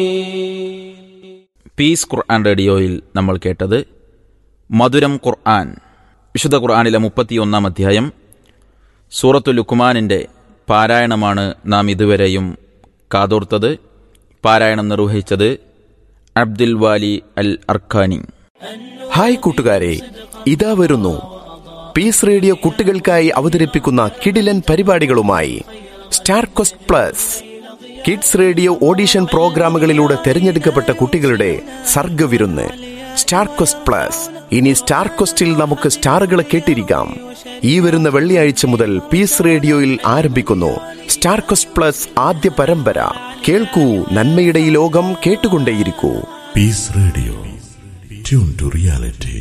Piece Quran റേഡിയോയിൽ നമ്മൾ കേട്ടത് മധുരം ഖുർആൻ വിശുദ്ധ ഖുർആനിലെ മുപ്പത്തിയൊന്നാം അധ്യായം സൂറത്തു ലുക്കുമാനിൻ്റെ പാരായണമാണ് നാം ഇതുവരെയും കാതോർത്തത് പാരായണം നിർവഹിച്ചത് Abdul Wali Al Arkani hi കൂട്ടുകാരെ ഇതാ വരുന്നു പീസ് റേഡിയോ കുട്ടികൾക്കായി അവതരിപ്പിക്കുന്ന കിടിലൻ പരിപാടികളുമായി star quest plus kids radio audition പ്രോഗ്രാമുകളിലൂടെ തെരഞ്ഞെടുക്കപ്പെട്ട കുട്ടികളുടെ സർഗവിരുന്ന് സ്റ്റാർ ക്വസ്റ്റ് പ്ലസ് ഇനി സ്റ്റാർ ക്വസ്റ്റിൽ നമുക്ക് സ്റ്റാറുകളെ കേട്ടിരിക്കാം ഈ വരുന്ന വെള്ളിയാഴ്ച മുതൽ പീസ് റേഡിയോയിൽ ആരംഭിക്കുന്നു സ്റ്റാർ ക്വസ്റ്റ് പ്ലസ് ആദ്യ പരമ്പര കേൾക്കൂ നന്മയുടെ ഈ ലോകം കേട്ടുകൊണ്ടേയിരിക്കൂ Peace Radio. Tune to reality.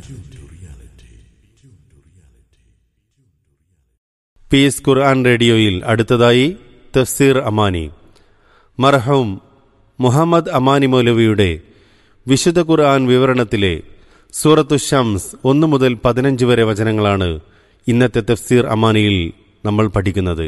Peace Quran റേഡിയോയിൽ അടുത്തതായി തഫ്സീർ അമാനി മർഹൂം മുഹമ്മദ് അമാനി മൗലവിയുടെ വിശുദ്ധ ഖുർആൻ വിവരണത്തിലെ സൂറത്തു ഷംസ് ഒന്ന് മുതൽ പതിനഞ്ച് വരെ വചനങ്ങളാണ് ഇന്നത്തെ തഫ്സീർ അമാനിയിൽ നമ്മൾ പഠിക്കുന്നത്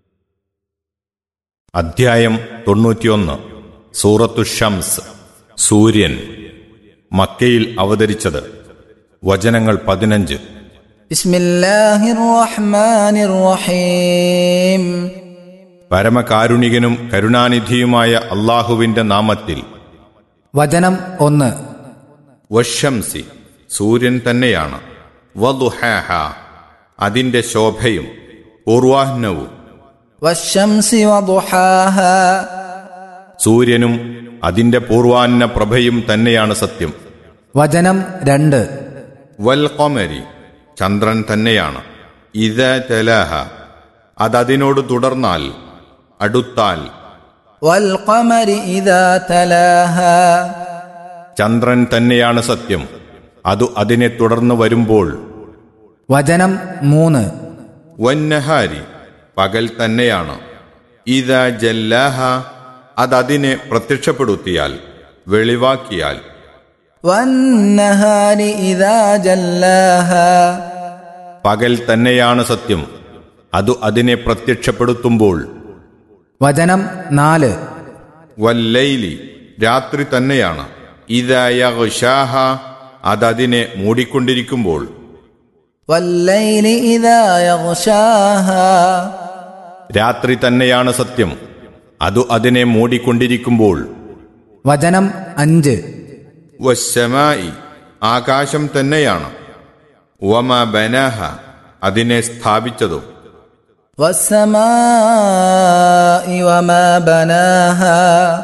അധ്യായം തൊണ്ണൂറ്റിയൊന്ന് സൂറത്തു ഷംസ് സൂര്യൻ മക്കയിൽ അവതരിച്ചത് വചനങ്ങൾ പതിനഞ്ച് بسم الله الرحمن الرحيم പരമകാരുണികനും കരുണാനിധിയുമായ അള്ളാഹുവിന്റെ നാമത്തിൽ വചനം ഒന്ന് വശംസി സൂര്യൻ തന്നെയാണ് വദുഹാഹ അതിന്റെ ശോഭയും പൂർവാഹ്നവും والشمس وضحاها സൂര്യനും അതിന്റെ പൂർവാഹ്ന പ്രഭയും തന്നെയാണ് സത്യം വചനം രണ്ട് വൽ ഖമരി ചന്ദ്രൻ തന്നെയാണ് ഇത തലാഹ അതതിനോട് തുടർന്നാൽ അടുത്താൽ والقمر إذا تلاها ചന്ദ്രൻ തന്നെയാണ് സത്യം അതു അതിനെ തുടർന്ന് വരുമ്പോൾ വചനം മൂന്ന് വന്നഹാരി പകൽ തന്നെയാണ് ഇത ജല്ലാഹ അതതിനെ പ്രത്യക്ഷപ്പെടുത്തിയാൽ വെളിവാക്കിയാൽ والنهار إذا جلاها പകൽ തന്നെയാണ് സത്യം അതു അതിനെ പ്രത്യക്ഷപ്പെടുത്തുമ്പോൾ വചനം നാല് വല്ലൈലി രാത്രി തന്നെയാണ് ഇതയഷാഹ അതതിനെ മൂടിക്കൊണ്ടിരിക്കുമ്പോൾ والليل إذا يغشاها രാത്രി തന്നെയാണ് സത്യം അതു അതിനെ മൂടിക്കൊണ്ടിരിക്കുമ്പോൾ വചനം അഞ്ച് വശമായി ആകാശം തന്നെയാണ് വമ ബനാഹ അതിനെ സ്ഥാപിച്ചതും والسماء وما بناها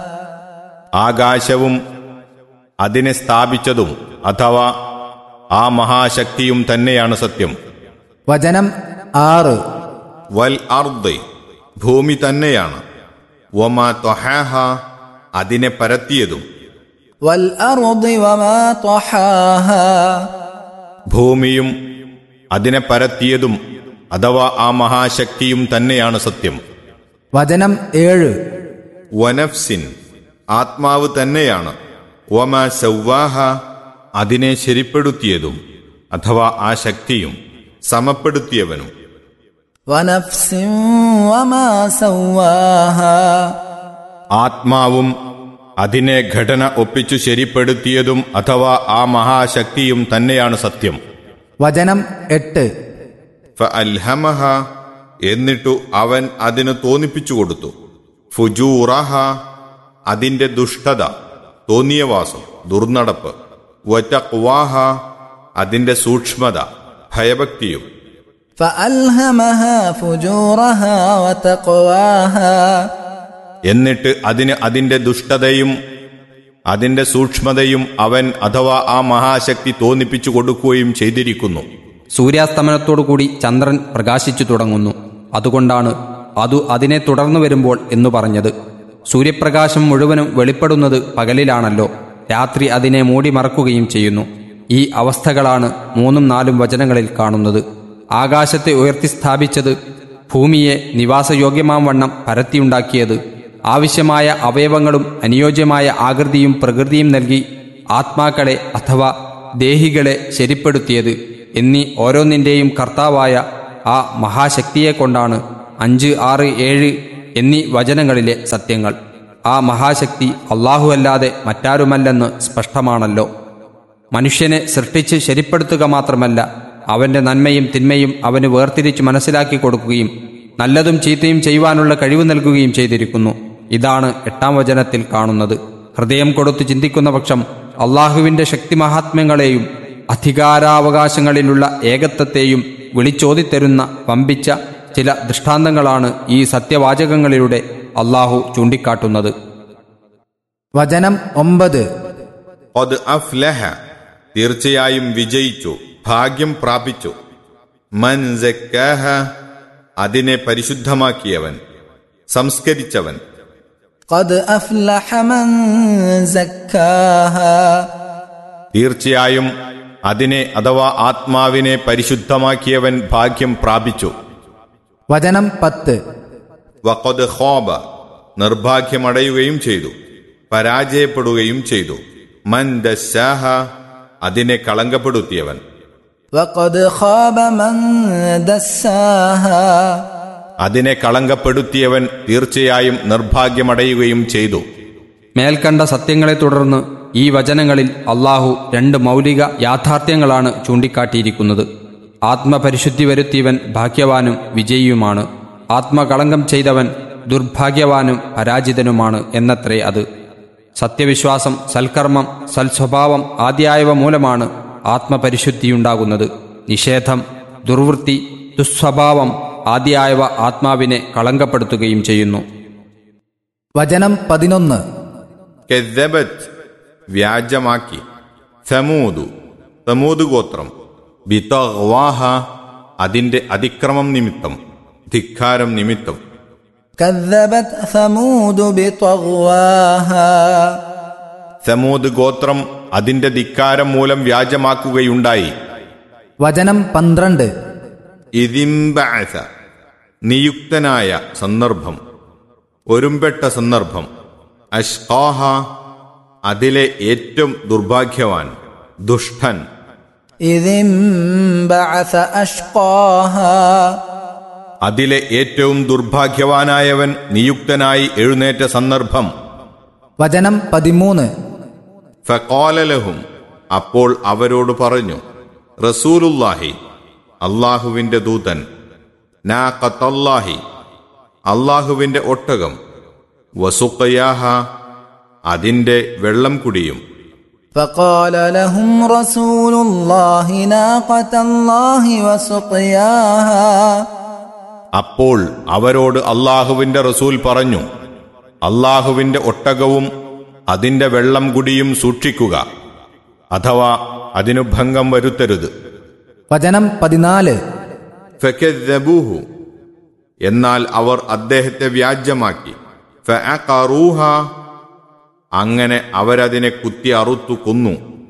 ആകാശവും അതിനെ സ്ഥാപിച്ചതും അഥവാ ആ മഹാശക്തിയും തന്നെയാണ് സത്യം വചനം ആറ് വൽ അർദ് ഭൂമി തന്നെയാണ് വമ തൊഹാഹ അതിനെ പരത്തിയതും والأرض وما طحاها ഭൂമിയും അതിനെ പരത്തിയതും അഥവാ ആ മഹാശക്തിയും തന്നെയാണ് സത്യം വചനം ഏഴ് വനഫ്സിൻ ആത്മാവ് തന്നെയാണ് വമ സൗവാഹ അതിനെ ശരിപ്പെടുത്തിയതും അഥവാ ആ ശക്തിയും സമപ്പെടുത്തിയവനും ونفس وما سواها ആത്മാവും അതിനെ ഘടന ഒപ്പിച്ചു ശരിപ്പെടുത്തിയതും അഥവാ ആ മഹാശക്തിയും തന്നെയാണ് സത്യം വചനം എട്ട് ഫഅൽഹമഹ എന്നിട്ടു അവൻ അതിന് തോന്നിപ്പിച്ചു കൊടുത്തു ഫുജൂറഹ അതിന്റെ ദുഷ്ടത തോന്നിയവാസം ദുർനടപ്പ് വറ്റക്വാഹ അതിന്റെ സൂക്ഷ്മത ഭയഭക്തിയും فألهمها فجورها وتقواها എന്നിട്ട് അതിന് അതിന്റെ ദുഷ്ടതയും അതിന്റെ സൂക്ഷ്മതയും അവൻ അഥവാ ആ മഹാശക്തി തോന്നിപ്പിച്ചു കൊടുക്കുകയും ചെയ്തിരിക്കുന്നു സൂര്യാസ്തമനത്തോടുകൂടി ചന്ദ്രൻ പ്രകാശിച്ചു തുടങ്ങുന്നു അതുകൊണ്ടാണ് അതു അതിനെ തുടർന്നു വരുമ്പോൾ എന്നു പറഞ്ഞത് സൂര്യപ്രകാശം മുഴുവനും വെളിപ്പെടുന്നത് പകലിലാണല്ലോ രാത്രി അതിനെ മൂടി മറക്കുകയും ചെയ്യുന്നു ഈ അവസ്ഥകളാണ് മൂന്നും നാലും വചനങ്ങളിൽ കാണുന്നത് ആകാശത്തെ ഉയർത്തി സ്ഥാപിച്ചത് ഭൂമിയെ നിവാസയോഗ്യമാം വണ്ണം പരത്തിയുണ്ടാക്കിയത് ആവശ്യമായ അവയവങ്ങളും അനുയോജ്യമായ ആകൃതിയും പ്രകൃതിയും നൽകി ആത്മാക്കളെ അഥവാ ദേഹികളെ ശരിപ്പെടുത്തിയത് എന്നീ ഓരോന്നിൻ്റെയും കർത്താവായ ആ മഹാശക്തിയെ കൊണ്ടാണ് അഞ്ച് ആറ് ഏഴ് എന്നീ വചനങ്ങളിലെ സത്യങ്ങൾ ആ മഹാശക്തി അള്ളാഹു അല്ലാതെ മറ്റാരുമല്ലെന്ന് സ്പഷ്ടമാണല്ലോ മനുഷ്യനെ സൃഷ്ടിച്ച് ശരിപ്പെടുത്തുക മാത്രമല്ല അവന്റെ നന്മയും തിന്മയും അവന് വേർതിരിച്ച് മനസ്സിലാക്കി കൊടുക്കുകയും നല്ലതും ചീത്തയും ചെയ്യുവാനുള്ള കഴിവ് നൽകുകയും ചെയ്തിരിക്കുന്നു ഇതാണ് എട്ടാം വചനത്തിൽ കാണുന്നത് ഹൃദയം കൊടുത്ത് ചിന്തിക്കുന്ന പക്ഷം അള്ളാഹുവിന്റെ ശക്തിമഹാത്മ്യങ്ങളെയും അധികാരാവകാശങ്ങളിലുള്ള ഏകത്വത്തെയും വിളിച്ചോതിത്തരുന്ന വമ്പിച്ച ചില ദൃഷ്ടാന്തങ്ങളാണ് ഈ സത്യവാചകങ്ങളിലൂടെ അള്ളാഹു ചൂണ്ടിക്കാട്ടുന്നത് വചനം ഒമ്പത് അത് അഫ്ലഹ തീർച്ചയായും വിജയിച്ചു ഭാഗ്യം പ്രാപിച്ചു മൻ സക്കാഹ അതിനെ പരിശുദ്ധമാക്കിയവൻ സംസ്കരിച്ചവൻ قد أفلح من زكاها തീർച്ചയായും അതിനെ അഥവാ ആത്മാവിനെ പരിശുദ്ധമാക്കിയവൻ ഭാഗ്യം പ്രാപിച്ചു വചനം പത്ത് വഖദ് ഖോബ നിർഭാഗ്യമടയുകയും ചെയ്തു പരാജയപ്പെടുകയും ചെയ്തു മൻ ദസ്സാഹ അതിനെ കളങ്കപ്പെടുത്തിയവൻ وقد خاب من دساها അതിനെ കളങ്കപ്പെടുത്തിയവൻ തീർച്ചയായും നിർഭാഗ്യമടയുകയും ചെയ്തു മേൽക്കണ്ട സത്യങ്ങളെ തുടർന്ന് ഈ വചനങ്ങളിൽ അള്ളാഹു രണ്ട് മൗലിക യാഥാർത്ഥ്യങ്ങളാണ് ചൂണ്ടിക്കാട്ടിയിരിക്കുന്നത് ആത്മപരിശുദ്ധി വരുത്തിയവൻ ഭാഗ്യവാനും വിജയിയുമാണ് ആത്മകളങ്കം ചെയ്തവൻ ദുർഭാഗ്യവാനും പരാജിതനുമാണ് എന്നത്രേ അത് സത്യവിശ്വാസം സൽക്കർമ്മം സൽസ്വഭാവം ആദ്യായവ മൂലമാണ് ആത്മപരിശുദ്ധിയുണ്ടാകുന്നത് നിഷേധം ദുർവൃത്തി ദുസ്വഭാവം ആദ്യായവ ആത്മാവിനെ കളങ്കപ്പെടുത്തുകയും ചെയ്യുന്നു വചനം പതിനൊന്ന് കെദ്ദബത്ത് വ്യാജമാക്കി സമൂതു സമൂത് ഗോത്രം ബിതഗ്വാഹ അതിന്റെ അതിക്രമം നിമിത്തം ധിക്കാരം നിമിത്തം كذبت ثمود بطغواها സമൂത് ഗോത്രം അതിന്റെ ധിക്കാരം മൂലം വ്യാജമാക്കുകയുണ്ടായി വചനം പന്ത്രണ്ട് ഇതിംബഅസ നിയുക്തനായ സന്ദർഭം ഒരുമ്പെട്ട സന്ദർഭം അഷ്കാഹ അതിലെ ഏറ്റവും ദുർഭാഗ്യവാൻ ദുഷ്ടൻ إذ انبعث أشقاها അതിലെ ഏറ്റവും ദുർഭാഗ്യവാനായവൻ നിയുക്തനായി എഴുന്നേറ്റ സന്ദർഭം വചനം പതിമൂന്ന് ഫക്കോലലഹും അപ്പോൾ അവരോട് പറഞ്ഞു റസൂലുല്ലാഹി അള്ളാഹുവിന്റെ ദൂതൻ നാ കത്തല്ലാഹി അള്ളാഹുവിന്റെ ഒട്ടകം വസുക്കയാഹ അതിന്റെ വെള്ളം കുടിയും فقال لهم رسول الله ناقة الله وسقياها അപ്പോൾ അവരോട് അള്ളാഹുവിന്റെ റസൂൽ പറഞ്ഞു അള്ളാഹുവിന്റെ ഒട്ടകവും അതിന്റെ വെള്ളം കുടിയും സൂക്ഷിക്കുക അഥവാ അതിനു ഭംഗം വരുത്തരുത് വചനം പതിനാല് ഫക്കദ്ദബൂഹു എന്നാൽ അവർ അദ്ദേഹത്തെ വ്യാജ്യമാക്കി ഫഅഖറൂഹ അങ്ങനെ അവരതിനെ കുത്തി അറുത്തു കൊന്നു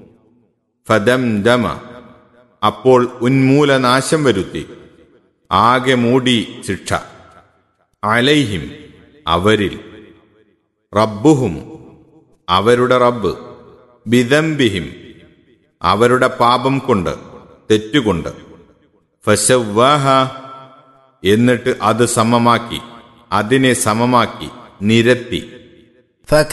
ഫദംദമ അപ്പോൾ ഉന്മൂലനാശം വരുത്തി ആകെ മൂടി ശിക്ഷ അലൈഹിം അവരിൽ റബ്ബുഹും അവരുടെ റബ്ബ് ബിദംബിഹിം അവരുടെ പാപം കൊണ്ട് തെറ്റുകൊണ്ട് ഫശവ്വാഹ എന്നിട്ട് അത് സമമാക്കി അതിനെ സമമാക്കി നിരത്തി فك